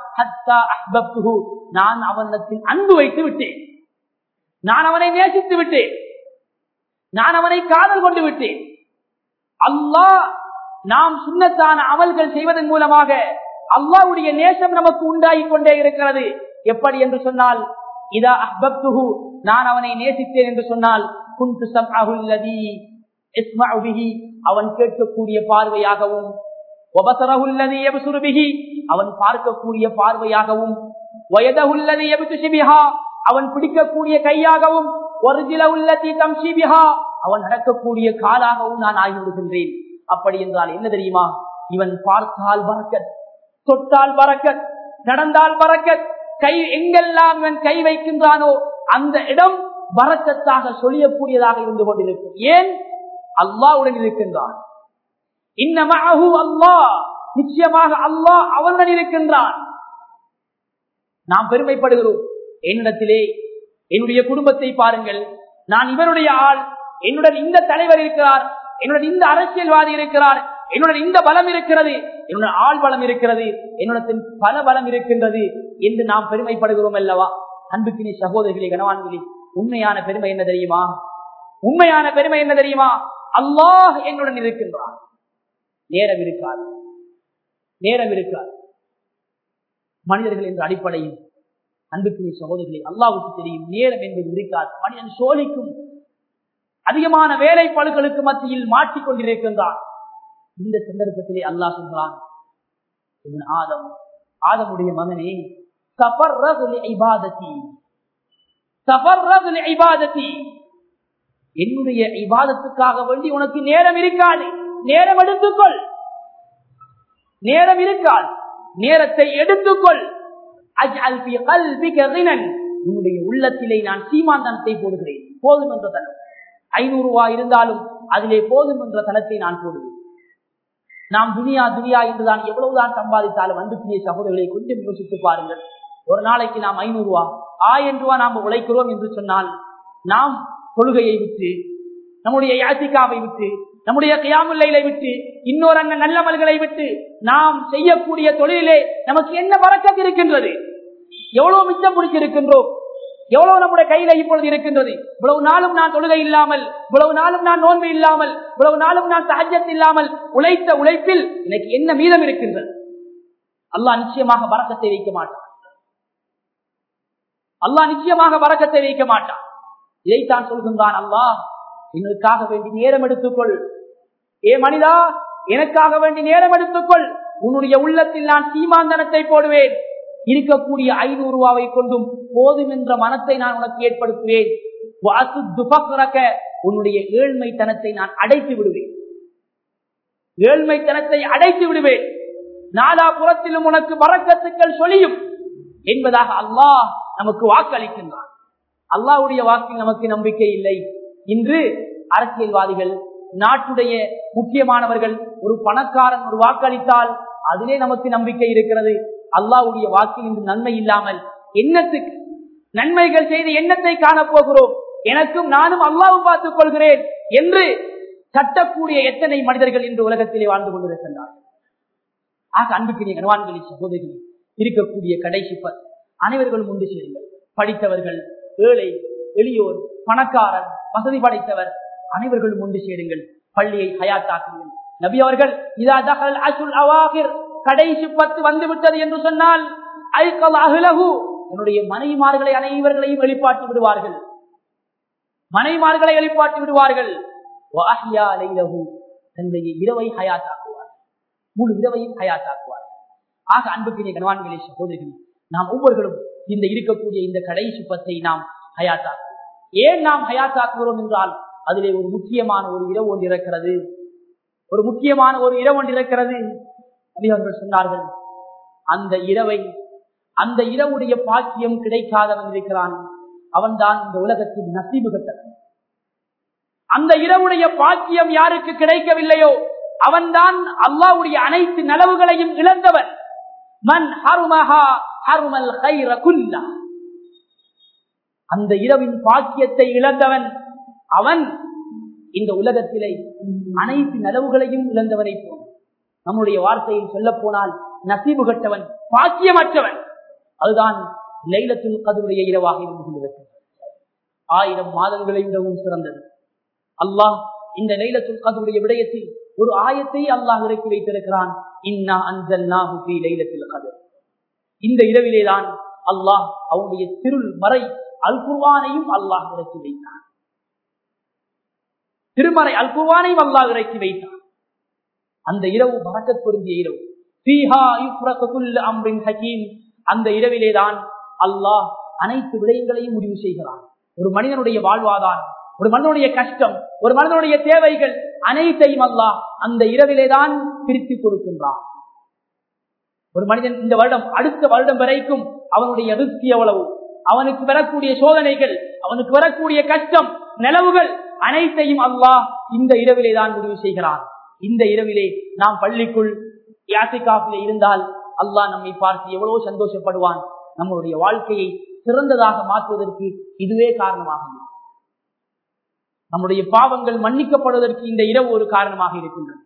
நான் அவனிடத்தில் அன்பு வைத்து விட்டேன் நான் அவனை நேசித்து விட்டேன் நான் அவனை காதல் கொண்டு விட்டேன் அல்லாஹ் நாம் சுண்ணத்தான அமல்கள் செய்வதன் மூலமாக அல்லாவுடைய நேசம் நமக்கு உண்டாகி கொண்டே இருக்கிறது எப்படி என்று சொன்னால் இதா அஹ்பப்துஹு நான் அவனை நேசித்தேன் என்று சொன்னால் குந்து சம்அஹுல்லதி இஸ்மஉ பிஹி அவன் கேட்கக்கூடிய பார்வையாகவும் வபசரஹுல்லதி யப்சுரு பிஹி அவன் பார்க்கக்கூடிய பார்வையாகவும் வயதஹுல்லதி யப்துஷி பிஹா அவன் பிடிக்கக்கூடிய கையாகவும் ஒரிஜிலவுல்லதி தம்ஷி பிஹா அவன் நடக்கக்கூடிய காலாகவும் நான் ஆகிவிடுகின்றேன் அப்படி என்றால் என்ன தெரியுமா இவன் பார்த்தால் பறக்கத் தொட்டால் பறக்கத் நடந்தால் பறக்கத் கை எங்கெல்லாம் இவன் கை வைக்கின்றானோ அந்த இடம் வரக்கத்தாக சொல்லியக்கூடியதாக இருந்து கொண்டிருக்கும் ஏன் அல்லாவுடன் இருக்கின்றான் இன்னமாகு அல்லாஹ் நிச்சயமாக அல்லாஹ் அவனுடன் இருக்கின்றான் நாம் பெருமைப்படுகிறோம் என்னிடத்திலே என்னுடைய குடும்பத்தை பாருங்கள் நான் இவருடைய ஆள் என்னுடன் இந்த தலைவர் இருக்கிறார் என்னுடன் இந்த அரசியல்வாதி இருக்கிறார் என்னுடன் இந்த பலம் இருக்கிறது என்னுடன் ஆள் பலம் இருக்கிறது என்னுடன் பல பலம் இருக்கின்றது என்று நாம் பெருமைப்படுகிறோம் அல்லவா அன்புக்கினி சகோதரிகளே கனவான்களே உண்மையான பெருமை என்ன தெரியுமா உண்மையான பெருமை என்ன தெரியுமா அல்லாஹ் என்னுடன் இருக்கின்றான் நேரம் இருக்காது நேரம் இருக்காது மனிதர்கள் என்ற அடிப்படையில் அன்புக்குரிய சகோதரிகளை அல்லாவுக்கு தெரியும் நேரம் என்பது இருக்காது மனிதன் சோழிக்கும் அதிகமான வேலை பழுக்களுக்கு மத்தியில் மாட்டிக்கொண்டிருக்கின்றான் இந்த சந்தர்ப்பத்திலே அல்லாஹ் சொல்றான் ஆதம் ஆதமுடைய மகனே என்னுடைய இபாதத்துக்காக வேண்டி உனக்கு நேரம் இருக்காது நேரம் எடுத்துக்கொள் நேரம் இருக்காது நேரத்தை எடுத்துக்கொள் உன்னுடைய உள்ளத்திலே நான் சீமாந்தனத்தை போடுகிறேன் போதும் என்ற தனம் ஐநூறு ரூபாய் இருந்தாலும் அதிலே போதும் என்ற தனத்தை நான் போடுவேன் நாம் துனியா துனியா என்றுதான் எவ்வளவுதான் சம்பாதித்தாலும் அன்புக்குரிய சகோதரர்களை கொஞ்சம் யோசித்து பாருங்கள் ஒரு நாளைக்கு நாம் ஐநூறு ரூபா ஆயிரம் ரூபாய் நாம் உழைக்கிறோம் என்று சொன்னால் நாம் தொழுகையை விட்டு நம்முடைய யாசிக்காவை விட்டு நம்முடைய கியாமுல்லைகளை விட்டு இன்னொரு அண்ணன் நல்லமல்களை விட்டு நாம் செய்யக்கூடிய தொழிலே நமக்கு என்ன வரக்கம் இருக்கின்றது எவ்வளவு மிச்சம் பிடிச்சிருக்கின்றோம் எவ்வளவு நம்முடைய கையில இப்பொழுது இருக்கின்றது இவ்வளவு நாளும் நான் தொழுகை இல்லாமல் இவ்வளவு நாளும் நான் நோன்பு இல்லாமல் இவ்வளவு நாளும் நான் சகஜத் இல்லாமல் உழைத்த உழைப்பில் எனக்கு என்ன மீதம் இருக்கின்றது அல்லாஹ் நிச்சயமாக வரக்கத்தை வைக்க மாட்டான் அல்லாஹ் நிச்சயமாக வரக்கத்தை வைக்க மாட்டான் இதைத்தான் சொல்கின்றான் அல்லாஹ் எங்களுக்காக வேண்டி நேரம் எடுத்துக்கொள் ஏ மனிதா எனக்காக வேண்டி நேரம் எடுத்துக்கொள் உன்னுடைய உள்ளத்தில் நான் சீமாந்தனத்தை போடுவேன் இருக்கக்கூடிய ஐநூறு ரூபாவை கொண்டும் போதும் என்ற மனத்தை நான் உனக்கு ஏற்படுத்துவேன் உன்னுடைய ஏழ்மைத்தனத்தை நான் அடைத்து விடுவேன் ஏழ்மைத்தனத்தை அடைத்து விடுவேன் நாலாபுறத்திலும் உனக்கு வரக்கத்துக்கள் சொல்லியும் என்பதாக அல்லாஹ் நமக்கு வாக்களிக்கின்றான் அல்லாவுடைய வாக்கில் நமக்கு நம்பிக்கை இல்லை இன்று அரசியல்வாதிகள் நாட்டுடைய முக்கியமானவர்கள் ஒரு பணக்காரன் ஒரு வாக்களித்தால் அதிலே நமக்கு நம்பிக்கை இருக்கிறது அல்லாவுடைய வாக்கில் இன்று நன்மை இல்லாமல் எண்ணத்துக்கு நன்மைகள் செய்து எண்ணத்தை காணப்போகிறோம் எனக்கும் நானும் அல்லாவும் பார்த்துக் கொள்கிறேன் என்று சட்டக்கூடிய எத்தனை மனிதர்கள் இன்று உலகத்திலே வாழ்ந்து கொண்டிருக்கின்றார்கள் ஆக அன்புக்குரிய கனவான்களின் சகோதரிகள் இருக்கக்கூடிய கடைசி அனைவர்களும் உண்டு சேருங்கள் படித்தவர்கள் ஏழை எளியோர் பணக்காரர் வசதி படைத்தவர் அனைவர்களும் ஒன்று சேருங்கள் பள்ளியை ஹயாத்தாக்குங்கள் நபி அவர்கள் இதா தகல் அசுல் அவாகிர் கடைசி பத்து வந்து விட்டது என்று சொன்னால் என்னுடைய மனைவிமார்களை அனைவர்களையும் வெளிப்பாட்டி விடுவார்கள் மனைவிமார்களை வெளிப்பாட்டி விடுவார்கள் தன்னுடைய இரவை ஹயாத்தாக்குவார் முழு இரவையும் ஹயாத்தாக்குவார் ஆக அன்புக்கினை கணவான்களே சகோதரிகள் நாம் ஒவ்வொருவரும் இந்த இருக்கக்கூடிய இந்த கடைசி பத்தை நாம் ஹயாத்தாக்குவோம் ஏன் நாம் ஹயாத்தாக்குகிறோம் என்றால் அதிலே ஒரு முக்கியமான ஒரு இரவு ஒன்று இருக்கிறது ஒரு முக்கியமான ஒரு இரவு ஒன்று இருக்கிறது அவர்கள் சொன்னார்கள் அந்த இரவை அந்த இரவுடைய பாக்கியம் கிடைக்காதவன் இருக்கிறான் அவன்தான் இந்த உலகத்தின் நசீபு கட்டவன் அந்த இரவுடைய பாக்கியம் யாருக்கு கிடைக்கவில்லையோ அவன்தான் அல்லாவுடைய அனைத்து நலவுகளையும் இழந்தவன் மன் ஹருமஹா ஹருமல் கைர குல்லா அந்த இரவின் பாக்கியத்தை இழந்தவன் அவன் இந்த உலகத்திலே அனைத்து நலவுகளையும் இழந்தவனை போன் நம்முடைய வார்த்தையில் சொல்ல போனால் நசீபு கட்டவன் பாக்கியமற்றவன் அதுதான் லைலத்துல் கதருடைய இரவாக இருந்து கொண்டிருக்கிறது ஆயிரம் மாதங்களை விடவும் சிறந்தது அல்லாஹ் இந்த லைலத்துல் கதருடைய விடயத்தில் ஒரு ஆயத்தை அல்லாஹ் இறக்கி வைத்திருக்கிறான் இன்னா அன்சல்நாஹு ஃபீ லைலத்தில் கதர் இந்த இரவிலேதான் அல்லாஹ் அவனுடைய திருள் மறை அல் குர்வானையும் அல்லாஹ் இறக்கி வைத்தான் திருமறை அல் குர்வானையும் அல்லாஹ் இறக்கி வைத்தான் அந்த இரவு பறக்கத் பொருந்திய இரவு அந்த இரவிலேதான் அல்லாஹ் அனைத்து விடயங்களையும் முடிவு செய்கிறான் ஒரு மனிதனுடைய வாழ்வாதாரம் ஒரு மனிதனுடைய கஷ்டம் ஒரு மனிதனுடைய தேவைகள் அனைத்தையும் அல்லாஹ் அந்த இரவிலேதான் பிரித்து கொடுக்கின்றான் ஒரு மனிதன் இந்த வருடம் அடுத்த வருடம் வரைக்கும் அவனுடைய ரிஸ்கி எவ்வளவு அவனுக்கு வரக்கூடிய சோதனைகள் அவனுக்கு வரக்கூடிய கஷ்டம் நிலவுகள் அனைத்தையும் அல்லாஹ் இந்த இரவிலே தான் முடிவு செய்கிறான் இந்த இரவிலே நாம் பள்ளிக்குள் யாத்திகாப்பிலே இருந்தால் அல்லாஹ் நம்மை பார்த்து எவ்வளவு சந்தோஷப்படுவான் நம்மளுடைய வாழ்க்கையை சிறந்ததாக மாற்றுவதற்கு இதுவே காரணமாக நம்முடைய பாவங்கள் மன்னிக்கப்படுவதற்கு இந்த இரவு ஒரு காரணமாக இருக்கின்றது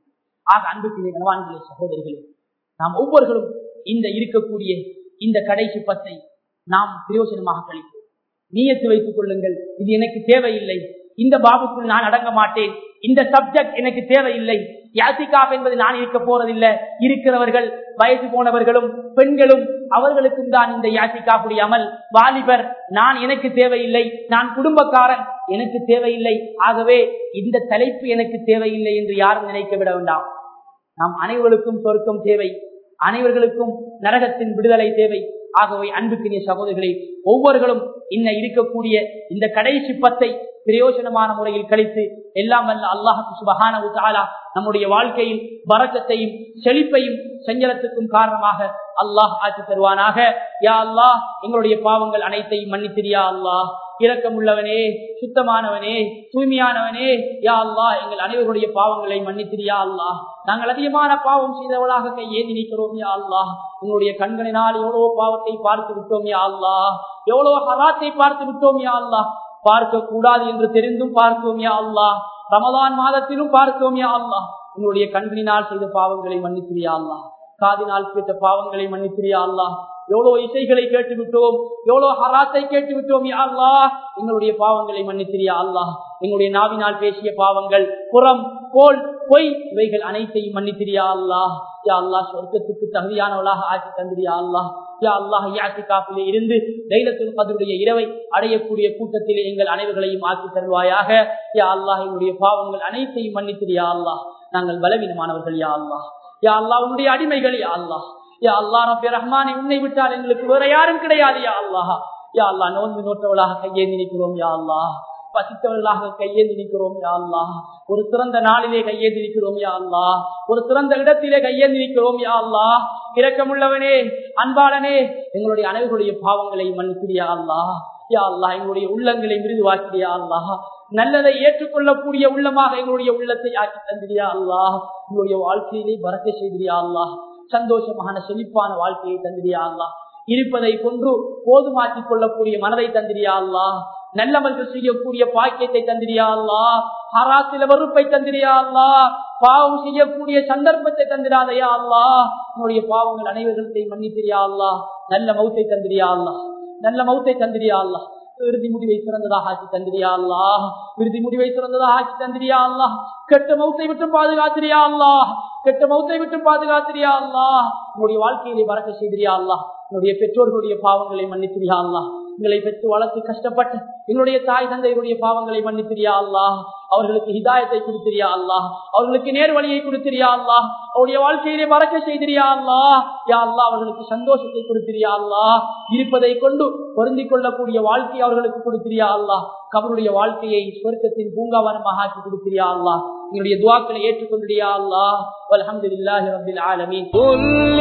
ஆக அன்புக்கு கனவான்களே சகோதரிகளே நாம் ஒவ்வொருவரும் இந்த இருக்கக்கூடிய இந்த கடைசி பத்தை நாம் பிரயோஜனமாக கழிப்போம் நீயத்து வைத்துக் கொள்ளுங்கள் இது எனக்கு தேவையில்லை இந்த பாபுக்குள் நான் அடங்க மாட்டேன் இந்த சப்ஜெக்ட் எனக்கு தேவையில்லை யாசிகாப் என்பது நான் இருக்க போறதில்லை இருக்கிறவர்கள் வயசு போனவர்களும் பெண்களும் அவர்களுக்கும் தான் இந்த யாசிகாப்புடைய அமல் வாலிபர் நான் எனக்கு தேவையில்லை நான் குடும்பக்காரன் எனக்கு தேவையில்லை ஆகவே இந்த தலைப்பு எனக்கு தேவையில்லை என்று யாரும் நினைக்க விட வேண்டாம் நாம் அனைவருக்கும் சொர்க்கம் தேவை அனைவர்களுக்கும் நரகத்தின் விடுதலை தேவை ஆகவே அன்புக்கினிய சகோதரர்களே ஒவ்வொருகளும் இன்ன இருக்கக்கூடிய இந்த கடைசி பத்தை பிரயோஜனமான முறையில் கழித்து எல்லாம் வல்ல அல்லாஹு சுபஹான நம்முடைய வாழ்க்கையில் பறக்கத்தையும் செழிப்பையும் செஞ்சலத்துக்கும் காரணமாக அல்லாஹ் ஆட்சி தருவானாக யா அல்லாஹ் எங்களுடைய பாவங்கள் அனைத்தையும் மன்னித்திரியா அல்லாஹ் இரக்கம் உள்ளவனே சுத்தமானவனே தூய்மையானவனே யா அல்லாஹ் எங்கள் அனைவருடைய பாவங்களை மன்னித்திரியா அல்லாஹ் நாங்கள் அதிகமான பாவம் செய்தவளாக கையேந்தி நிற்கிறோம் யா அல்லாஹ் உங்களுடைய கண்களினால் எவ்வளவு பாவத்தை பார்த்து விட்டோம் யா அல்லாஹ் எவ்வளவு ஹராத்தை பார்த்து விட்டோம் யா அல்லாஹ் பார்க்க கூடாது என்று தெரிந்தும் பார்த்தோம் யா அல்லாஹ் ரமதான் மாதத்திலும் பார்த்தோம் யா அல்லாஹ் உங்களுடைய கண்களினால் செய்த பாவங்களை மன்னித்திரியா அல்லாஹ் காதினால் கேட்ட பாவங்களை மன்னித்திரியா அல்லாஹ் எவ்வளவு இசைகளை கேட்டு விட்டோம் எவ்வளவு ஹராத்தை கேட்டு விட்டோம் யா அல்லாஹ் எங்களுடைய பாவங்களை மன்னித்திரியா அல்லாஹ் எங்களுடைய நாவினால் பேசிய பாவங்கள் புறம் கோல் பொய் இவைகள் அனைத்தையும் மன்னித்திரியா அல்லாஹ் யா அல்லாஹ் சொர்க்கத்துக்கு தகுதியானவளாக ஆட்சி தந்திரியா அல்லாஹ் யா அல்லாஹ் யாசி காப்பிலே இருந்து தைலத்துல் கதருடைய இரவை அடையக்கூடிய கூட்டத்திலே எங்கள் அனைவர்களையும் ஆக்கி தருவாயாக யா அல்லாஹ் எங்களுடைய பாவங்கள் அனைத்தையும் மன்னித்திரியா அல்லாஹ் நாங்கள் பலவீனமானவர்கள் யா அல்லாஹ் யா அல்லாஹ் உன்னுடைய அடிமைகள் யா அல்லாஹ் யா அல்லா ரபி ரஹ்மானை உன்னை விட்டால் எங்களுக்கு வேற யாரும் கிடையாது யா அல்லாஹ் யா அல்லா நோன்பு நோட்டவளாக கையேந்தி நிற்கிறோம் யா அல்லாஹ் பசித்தவர்களாக கையேந்தி நிற்கிறோம் யா அல்லாஹ் ஒரு சிறந்த நாளிலே கையேந்தி நிற்கிறோம் யா அல்லாஹ் ஒரு சிறந்த இடத்திலே கையேந்தி நிற்கிறோம் யா அல்லாஹ் இரக்கமுள்ளவனே அன்பாளனே எங்களுடைய அனைவருடைய பாவங்களை மன்னிக்கிறியா அல்லாஹ் யா அல்லாஹ் எங்களுடைய உள்ளங்களை மிருதுவாக்கிறியா அல்லாஹ் நல்லதை ஏற்றுக்கொள்ளக்கூடிய உள்ளமாக எங்களுடைய உள்ளத்தை ஆக்கி தந்திரியா அல்லாஹ் எங்களுடைய வாழ்க்கையிலே பறக்க செய்திரியா அல்லாஹ் சந்தோஷமான செழிப்பான வாழ்க்கையை தந்திரியா அல்லா இருப்பதை கொன்று போதுமாக்கிக் கொள்ளக்கூடிய மனதை தந்திரியா அல்லா நல்லவர்கள் செய்யக்கூடிய பாக்கியத்தை தந்திரியா அல்லா ஹராத்தில வறுப்பை தந்திரியா அல்லா பாவம் செய்யக்கூடிய சந்தர்ப்பத்தை தந்திராதையா அல்லா உன்னுடைய பாவங்கள் அனைவர்களையும் மன்னித்திரியா அல்லா நல்ல மௌத்தை தந்திரியா அல்லா நல்ல மௌத்தை தந்திரியா அல்லா இறுதி முடிவை சிறந்ததாக ஆக்கி தந்திரியா அல்லா இறுதி முடிவை சிறந்ததாக ஆக்கி தந்திரியா அல்லா கெட்ட மௌத்தை விட்டு பாதுகாத்திரியா அல்லா கெட்ட மௌத்தை விட்டு பாதுகாத்திரியா அல்லா உன்னுடைய வாழ்க்கையிலே பறக்க செய்திரியா அல்லா உன்னுடைய பெற்றோர்களுடைய பாவங்களை மன்னித்திரியா அல்லா எங்களை பெற்று வளர்த்து கஷ்டப்பட்டு எங்களுடைய தாய் தந்தைகளுடைய பாவங்களை மன்னித்திரியா அல்லா அவர்களுக்கு ஹிதாயத்தை கொடுத்திரியா அல்லா அவர்களுக்கு நேர் வழியை கொடுத்திரியா அல்லா அவருடைய வாழ்க்கையிலே மறக்க செய்திரியா அல்லா யா அல்லா அவர்களுக்கு சந்தோஷத்தை கொடுத்திரியா அல்லா இருப்பதை கொண்டு பொருந்திக் கொள்ளக்கூடிய வாழ்க்கை அவர்களுக்கு கொடுத்திரியா அல்லா கவருடைய வாழ்க்கையை சொர்க்கத்தின் பூங்காவனமாக ஆக்கி கொடுத்திரியா அல்லா எங்களுடைய துவாக்களை ஏற்றுக்கொண்டியா அல்லா அல்ஹம்துலில்லாஹி ரப்பில் ஆலமீன் قل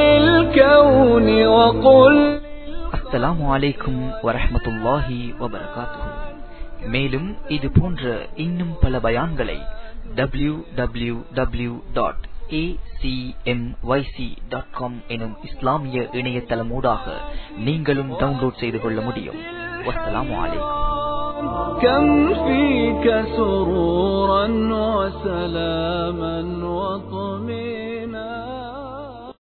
للكون وقل அஸ்ஸலாமு அலைக்கும் வரஹ்மத்துல்லாஹி வபரகாத்துஹு மேலும் இது போன்ற இன்னும் பல பயான்களை டபிள்யூ டபிள்யூ டபிள்யூ டாட் எனும் இஸ்லாமிய இணையதளமூடாக நீங்களும் டவுன்லோட் செய்து கொள்ள முடியும் வஸ்ஸலாமு அலைக்கும் كم فيك سرورا وسلاما وطمئنا